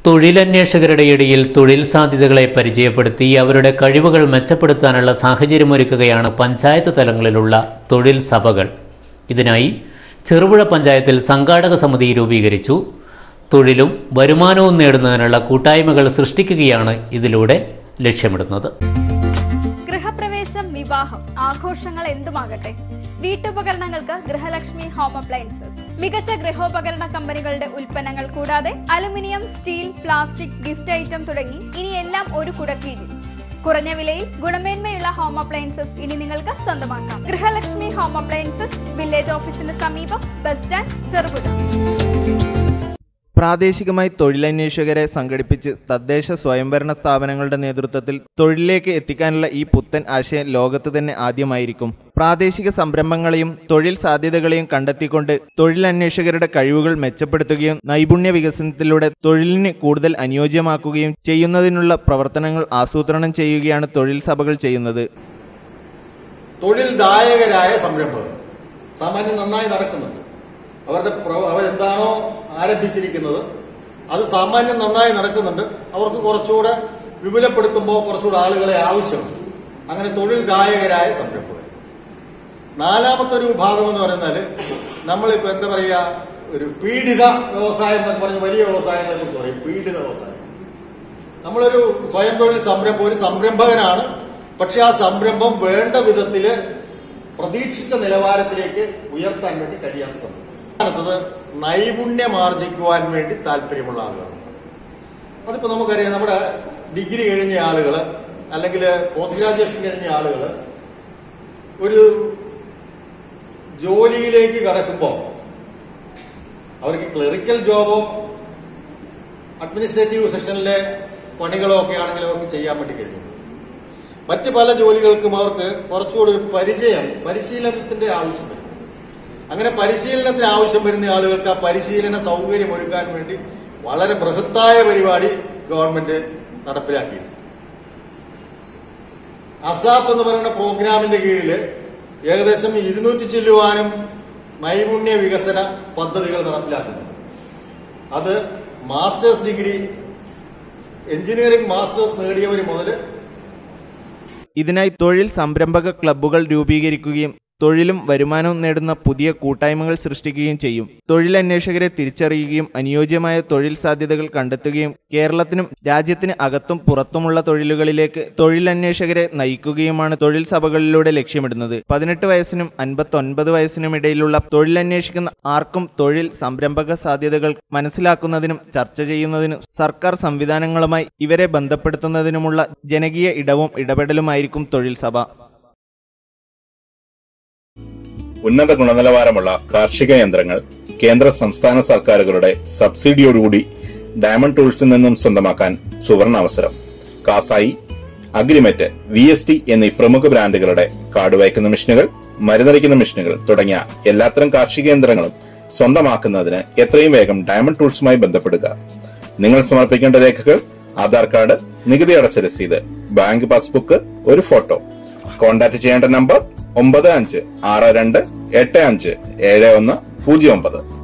തൊഴിലന്വേഷകരുടെ ഇടയിൽ തൊഴിൽ സാധ്യതകളെ പരിചയപ്പെടുത്തി അവരുടെ കഴിവുകൾ മെച്ചപ്പെടുത്താനുള്ള സാഹചര്യമൊരുക്കുകയാണ് പഞ്ചായത്ത് തലങ്ങളിലുള്ള തൊഴിൽ സഭകൾ ഇതിനായി ചെറുപുഴ പഞ്ചായത്തിൽ സംഘാടക സമിതി രൂപീകരിച്ചു തൊഴിലും വരുമാനവും നേടുന്നതിനുള്ള കൂട്ടായ്മകൾ സൃഷ്ടിക്കുകയാണ് ഇതിലൂടെ ലക്ഷ്യമിടുന്നത് ഗൃഹപ്രവേശം വിവാഹം ആഘോഷങ്ങൾ എന്തുമാകട്ടെ വീട്ടുപകരണങ്ങൾക്ക് ഗൃഹലക്ഷ്മി ഹോം അപ്ലയൻസസ് മികച്ച ഗൃഹോപകരണ കമ്പനികളുടെ ഉൽപ്പന്നങ്ങൾ കൂടാതെ aluminium steel plastic gift item തുടങ്ങി ഇനി എല്ലാം ഒരു കുടക്കീഴിൽ കുറഞ്ഞ വിലയിൽ ഗുണമേന്മയുള്ള ഹോം അപ്ലയൻസസ് ഇനി നിങ്ങൾക്ക് സ്വന്തമാക്കാം ഗൃഹലക്ഷ്മി ഹോം അപ്ലയൻസസ് വില്ലേജ് ഓഫീസിന് സമീപം ബസ് സ്റ്റാൻഡ് ചെറുപുഴ പ്രാദേശികമായി തൊഴിലന്വേഷകരെ സംഘടിപ്പിച്ച് തദ്ദേശ സ്വയംഭരണ സ്ഥാപനങ്ങളുടെ നേതൃത്വത്തിൽ തൊഴിലിലേക്ക് എത്തിക്കാനുള്ള ഈ പുത്തൻ ആശയം ലോകത്ത് തന്നെ ആദ്യമായിരിക്കും പ്രാദേശിക സംരംഭങ്ങളെയും തൊഴിൽ സാധ്യതകളെയും കണ്ടെത്തിക്കൊണ്ട് തൊഴിലന്വേഷകരുടെ കഴിവുകൾ മെച്ചപ്പെടുത്തുകയും നൈപുണ്യ വികസനത്തിലൂടെ തൊഴിലിന് കൂടുതൽ അനുയോജ്യമാക്കുകയും ചെയ്യുന്നതിനുള്ള പ്രവർത്തനങ്ങൾ ആസൂത്രണം ചെയ്യുകയാണ് തൊഴിൽ സഭകൾ ചെയ്യുന്നത് തൊഴിൽദായകരായ സംരംഭകർ സാമാന്യം നന്നായി നടക്കുന്നുണ്ട് അവരുടെ പ്ര- അവരെന്താണോ ആരംഭിച്ചിരിക്കുന്നത് അത് സാമാന്യം നന്നായി നടക്കുന്നുണ്ട് അവർക്ക് കുറച്ചുകൂടെ വിപുലപ്പെടുത്തുമ്പോൾ കുറച്ചുകൂടെ ആളുകളെ ആവശ്യമുണ്ട് അങ്ങനെ തൊഴിൽദായകരായ സംരംഭകർ നാലാമത്തെ ഒരു വിഭാഗം എന്ന് പറയുന്നത് നമ്മളിപ്പോ എന്താ പറയുക ഒരു പീഡിത വ്യവസായം എന്നൊക്കെ പറഞ്ഞ് വലിയ വ്യവസായങ്ങളെ കുറിച്ച് പറയും പീഡിത വ്യവസായം നമ്മളൊരു സ്വയം തൊഴിൽ സംരംഭം ഒരു സംരംഭകനാണ് പക്ഷെ ആ സംരംഭം വേണ്ട വിധത്തില് പ്രതീക്ഷിച്ച നിലവാരത്തിലേക്ക് ഉയർത്താൻ വേണ്ടി കഴിയാത്ത സംരംഭം അടുത്തത് നൈപുണ്യമാർജിക്കുവാൻ വേണ്ടി താല്പര്യമുള്ള ആളുകളാണ് അതിപ്പോ നമുക്കറിയാം നമ്മുടെ ഡിഗ്രി കഴിഞ്ഞ ആളുകള് അല്ലെങ്കിൽ പോസ്റ്റ് ഗ്രാജുവേഷൻ കഴിഞ്ഞ ആളുകള് ഒരു ജോലിയിലേക്ക് കടക്കുമ്പോൾ അവർക്ക് ക്ലറിക്കൽ ജോബോ അഡ്മിനിസ്ട്രേറ്റീവ് സെക്ഷനിലെ പണികളോ ഒക്കെ ആണെങ്കിൽ അവർക്ക് ചെയ്യാൻ വേണ്ടി കഴിയും മറ്റ് പല ജോലികൾക്കും അവർക്ക് കുറച്ചുകൂടി ഒരു പരിചയം പരിശീലനത്തിന്റെ ആവശ്യം വരും അങ്ങനെ പരിശീലനത്തിന് ആവശ്യം വരുന്ന ആളുകൾക്ക് ആ പരിശീലന സൗകര്യം ഒരുക്കാൻ വേണ്ടി വളരെ ബൃഹത്തായ പരിപാടി ഗവൺമെന്റ് നടപ്പിലാക്കി അസാപ്പ് എന്ന് പറയുന്ന പ്രോഗ്രാമിന്റെ കീഴിൽ ഏകദേശം ഇരുന്നൂറ്റി ചെല്ലുവാനും നൈപുണ്യ വികസന പദ്ധതികൾ നടപ്പിലാക്കുന്നു അത് മാസ്റ്റേഴ്സ് ഡിഗ്രി എഞ്ചിനീയറിംഗ് മാസ്റ്റേഴ്സ് നേടിയവർ മുതൽ ഇതിനായി തൊഴിൽ സംരംഭക ക്ലബ്ബുകൾ രൂപീകരിക്കുകയും തൊഴിലും വരുമാനവും നേടുന്ന പുതിയ കൂട്ടായ്മകൾ സൃഷ്ടിക്കുകയും ചെയ്യും തൊഴിലന്വേഷകരെ തിരിച്ചറിയുകയും അനുയോജ്യമായ തൊഴിൽ സാധ്യതകൾ കണ്ടെത്തുകയും കേരളത്തിനും രാജ്യത്തിന് അകത്തും പുറത്തുമുള്ള തൊഴിലുകളിലേക്ക് തൊഴിലന്വേഷകരെ നയിക്കുകയുമാണ് തൊഴിൽ സഭകളിലൂടെ ലക്ഷ്യമിടുന്നത് പതിനെട്ട് വയസ്സിനും അൻപത്തൊൻപത് വയസ്സിനും ഇടയിലുള്ള തൊഴിലന്വേഷിക്കുന്ന ആർക്കും തൊഴിൽ സംരംഭക സാധ്യതകൾ മനസ്സിലാക്കുന്നതിനും ചർച്ച ചെയ്യുന്നതിനും സർക്കാർ സംവിധാനങ്ങളുമായി ഇവരെ ബന്ധപ്പെടുത്തുന്നതിനുമുള്ള ജനകീയ ഇടവും ഇടപെടലുമായിരിക്കും തൊഴിൽ സഭ ഉന്നത ഗുണനിലവാരമുള്ള കാർഷിക യന്ത്രങ്ങൾ കേന്ദ്ര സംസ്ഥാന സർക്കാരുകളുടെ സബ്സിഡിയോടുകൂടി ഡയമണ്ട് ടൂൾസിൽ നിന്നും സ്വന്തമാക്കാൻ സുവർണ അവസരം കാസായി അഗ്രിമെറ്റ് വി എസ് ടി എന്നീ പ്രമുഖ ബ്രാൻഡുകളുടെ കാട് വയ്ക്കുന്ന മെഷീനുകൾ മരുന്നടിക്കുന്ന മെഷീനുകൾ തുടങ്ങിയ എല്ലാത്തരം കാർഷിക യന്ത്രങ്ങളും സ്വന്തമാക്കുന്നതിന് എത്രയും വേഗം ഡയമണ്ട് ടൂൾസുമായി ബന്ധപ്പെടുക നിങ്ങൾ സമർപ്പിക്കേണ്ട രേഖകൾ ആധാർ കാർഡ് നികുതി അടച്ച രസീത് ബാങ്ക് പാസ്ബുക്ക് ഒരു ഫോട്ടോ കോൺടാക്ട് ചെയ്യേണ്ട നമ്പർ ഒമ്പത് അഞ്ച് ആറ് രണ്ട് എട്ട് അഞ്ച് ഏഴ് ഒന്ന് പൂജ്യം ഒമ്പത്